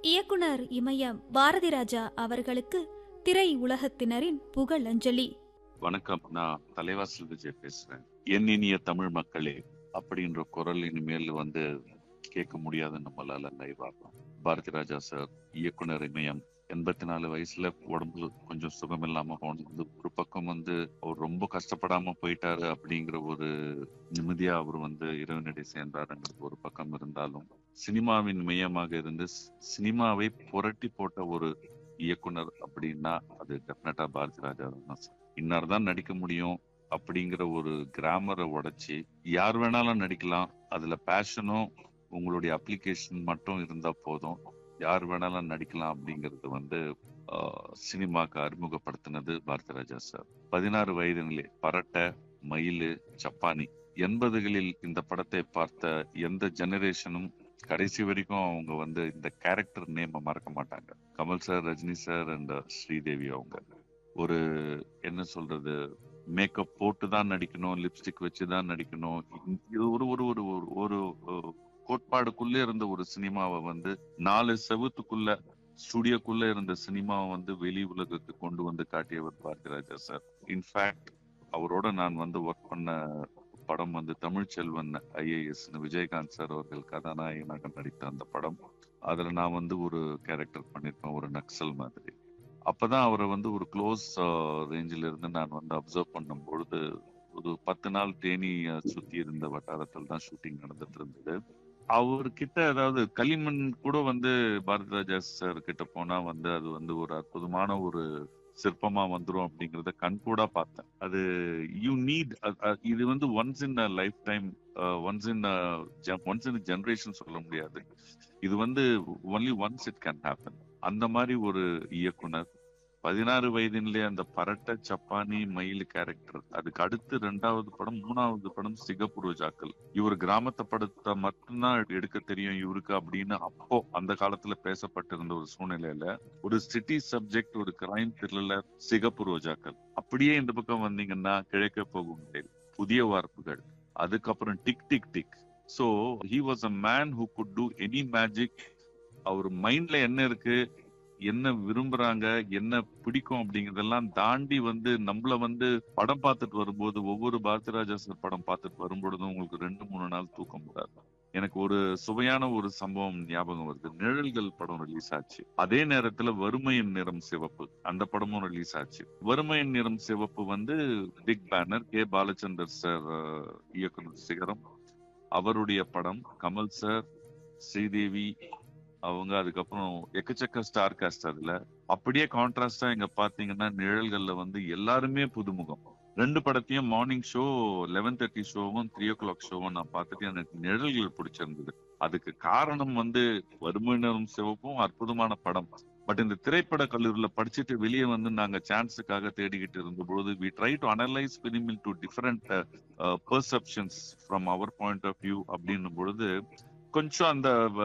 இயக்குனர் இமயம் பாரதி ராஜா அவர்களுக்கு திரை உலகத்தினரின் புகழஞ்சலி வணக்கம் நான் தலைவாசல் விஜய் பேசுறேன் என் இனிய தமிழ் மக்களே அப்படின்ற குரல் இனிமேல் வந்து கேட்க முடியாது நம்மளால லைவா பாரதி ராஜா சார் இயக்குனர் இமயம் எண்பத்தி நாலு வயசுல உடம்பு கொஞ்சம் சுகம் இல்லாம போனது ஒரு பக்கம் வந்து அவர் ரொம்ப கஷ்டப்படாம போயிட்டாரு அப்படிங்கிற ஒரு நிம்மதியா அவர் வந்து இறைவனடி சேர்ந்தாருங்கிறது ஒரு பக்கம் இருந்தாலும் சினிமாவின் மையமாக இருந்து சி- சினிமாவை புரட்டி போட்ட ஒரு இயக்குனர் அப்படின்னா அது டெஃபினட்டா பாரதி ராஜா தான் சார் இன்னார் தான் நடிக்க முடியும் அப்படிங்கிற ஒரு கிராமரை உடைச்சி யார் வேணாலும் நடிக்கலாம் அதுல பேஷனும் உங்களுடைய அப்ளிகேஷன் மட்டும் இருந்தா போதும் யார் வேணாலும் நடிக்கலாம் அப்படிங்கிறது வந்து ஆஹ், சினிமாக்கு அறிமுகப்படுத்தினது பாரதி ராஜா சார் பதினாறு வயதினிலே பரட்டை மயிலு சப்பானி எண்பதுகளில் இந்த படத்தை பார்த்த எந்த ஜெனரேஷனும் கடைசி வரைக்கும் அவங்க வந்து இந்த கேரக்டர் நேம மறக்க மாட்டாங்க Kamal sir Rajini sir and Sridevi அவங்க ஒரு என்ன சொல்றது மேக்கப் போட்டு தான் நடிக்கணும் லிப்ஸ்டிக் வச்சு தான் நடிக்கணும் இது ஒரு ஒரு ஒரு ஒரு ஒரு ஒரு கோட்பாடுக்குள்ள இருந்த ஒரு சினிமாவை வந்து நாலு செவுத்துக்குள்ள ஸ்டுடியோக்குள்ள இருந்த சினிமாவை வந்து வெளி உலகத்துக்கு கொண்டு வந்து காட்டியவர் பாரதிராஜா சார் இன்ஃபேக்ட் அவரோட நான் வந்து ஒர்க் பண்ண படம் வந்து தமிழ் செல்வன் ஐஏஎஸ் விஜயகாந்த் சார் அவர்கள் கதாநாயகனாக நடித்த அந்த படம் அதுல நான் வந்து ஒரு கேரக்டர் பண்ணிருப்பேன் ஒரு நக்சல் மாதிரி அப்பதான் அவரை வந்து ஒரு க்ளோஸ் ரேஞ்சில இருந்து நான் வந்து அப்சர்வ் பண்ணும் பொழுது ஒரு பத்து நாள் தேனி அஹ், சுத்தி இருந்த வட்டாரத்தில் தான் ஷூட்டிங் நடந்துட்டு இருந்தது அவர்கிட்ட அதாவது களிமண் கூட வந்து பாரதி ராஜா சார் கிட்ட போனா வந்து அது வந்து ஒரு அற்புதமான ஒரு சிற்பமா வந்துரும் அப்படிங்கறத கண்கூடா பார்த்தேன் அது யூ நீட் இது வந்து once in life time once in once in generation சொல்ல முடியாது இது வந்து only once it can happen அந்த மாதிரி ஒரு இயக்குனர் பதினாறு வயதினிலே அந்த பரட்ட சப்பானி மயில் கேரக்டர் அதுக்கு அடுத்து ரெண்டாவது படம் மூணாவது படம் சிகப்பு ரோஜாக்கள் இவர் கிராமத்தை படத்தை மட்டும்தான் எடுக்க தெரியும் இவருக்கு அப்படின்னு அப்போ அந்த காலத்துல பேசப்பட்டிருந்த ஒரு சூழ்நிலையில ஒரு சிட்டி சப்ஜெக்ட் ஒரு கிரைம் த்ரில்லர் சிகப்பு ரோஜாக்கள் அப்படியே இந்த பக்கம் வந்தீங்கன்னா கிழக்க போகும் தேர், புதிய வார்ப்புகள் அதுக்கப்புறம் tick tick tick so he was a man who could do any magic அவர் மைண்ட்ல என்ன இருக்கு என்ன விரும்புறாங்க என்ன பிடிக்கும் அப்படிங்கறதெல்லாம் தாண்டி வந்து நம்மள வந்து படம் பார்த்துட்டு வரும்போது ஒவ்வொரு பாரதிராஜா சார் படம் பார்த்துட்டு வரும்பொழுதும் உங்களுக்கு ரெண்டு மூணு நாள் தூக்கம் வராது எனக்கு ஒரு சுவையான ஒரு சம்பவம் ஞாபகம் வருது நிழல்கள் படம் ரிலீஸ் ஆச்சு அதே நேரத்துல வறுமையின் நிறம் சிவப்பு அந்த படமும் ரிலீஸ் ஆச்சு வறுமையின் நிறம் சிவப்பு வந்து big banner K Balachander sir அஹ், இயக்குனர் சிகரம் அவருடைய படம் கமல் சார் ஸ்ரீதேவி அவங்க அதுக்கப்புறம் எக்கச்சக்க ஸ்டார் காஸ்ட் அதுல அப்படியே கான்ட்ராஸ்டா இங்க பாத்தீங்கன்னா நிழல்கள்ல வந்து எல்லாருமே புதுமுகம் ரெண்டு படத்தையும் மார்னிங் ஷோ லெவன் தேர்ட்டி ஷோவும் த்ரீ ஓ கிளாக் ஷோவும் நான் பார்த்துட்டு எனக்கு நிழல்கள் பிடிச்சிருந்தது அதுக்கு காரணம் வந்து வறுமையினரும் சிவப்பும் அற்புதமான படம் பட் இந்த திரைப்பட கல்லூரியில படிச்சுட்டு வெளியே வந்து நாங்க சான்ஸுக்காக தேடிக்கிட்டு இருந்த பொழுது we try to analyse film to different perceptions from our point of view அப்படின்னும் பொழுது கொஞ்சம் அந்த